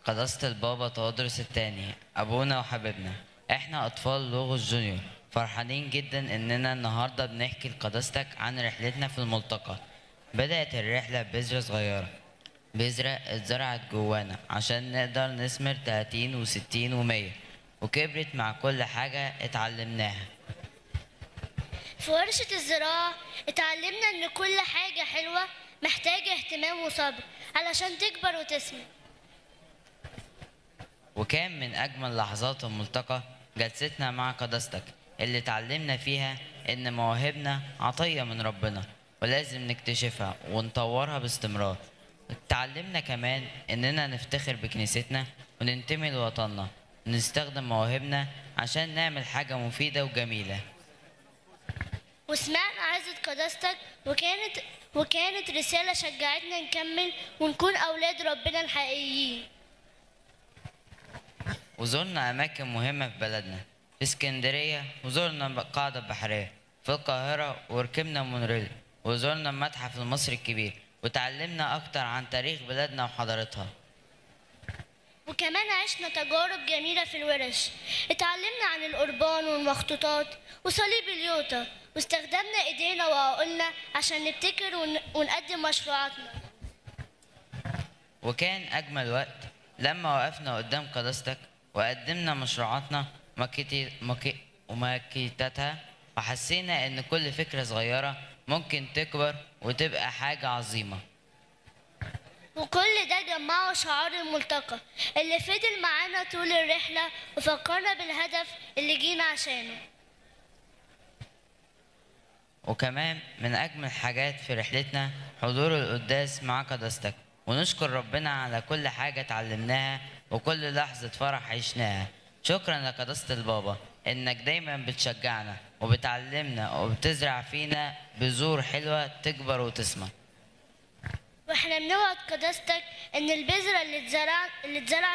قداسة البابا تودرس الثاني أبونا وحبيبنا إحنا أطفال لوغوس جونيور فرحانين جدا إننا النهاردة بنحكي لقداستك عن رحلتنا في الملتقى بدأت الرحلة ببذرة صغيرة بذرة اتزرعت جوانا عشان نقدر نثمر 30 و60 و100 وكبرت مع كل حاجة اتعلمناها في ورشة الزراعة اتعلمنا إن كل حاجة حلوة محتاجة اهتمام وصبر علشان تكبر وتسمن وكان من أجمل لحظات الملتقى جلستنا مع قداستك اللي اتعلمنا فيها إن مواهبنا عطية من ربنا ولازم نكتشفها ونطورها باستمرار اتعلمنا كمان إننا نفتخر بكنيستنا وننتمي لوطننا ونستخدم مواهبنا عشان نعمل حاجة مفيدة وجميلة وسمعنا عزة قداستك وكانت وكانت رسالة شجعتنا نكمل ونكون أولاد ربنا الحقيقيين وزرنا أماكن مهمة في بلدنا في اسكندرية وزرنا القاعدة البحرية في القاهرة وركبنا مونوريل وزرنا المتحف المصري الكبير وتعلمنا أكتر عن تاريخ بلادنا وحضارتها وكمان عشنا تجارب جميلة في الورش اتعلمنا عن القربان والمخطوطات وصليب اليوتا واستخدمنا ايدينا وعقولنا عشان نبتكر ون... ونقدم مشروعاتنا وكان أجمل وقت لما وقفنا قدام قداستك وقدمنا مشروعاتنا ماكيتي ماكي وماكيتاتها وحسينا إن كل فكرة صغيرة ممكن تكبر وتبقى حاجة عظيمة وكل ده جمعه شعار الملتقى اللي فضل معانا طول الرحلة وفكرنا بالهدف اللي جينا عشانه وكمان من أجمل حاجات في رحلتنا حضور القداس مع قداستك ونشكر ربنا على كل حاجة اتعلمناها وكل لحظة فرح عشناها شكرا لقداسة البابا إنك دايما بتشجعنا وبتعلمنا وبتزرع فينا بذور حلوة تكبر وتسمع واحنا بنوعد قداستك ان البذرة اللي اتزرع اللي اتزرعت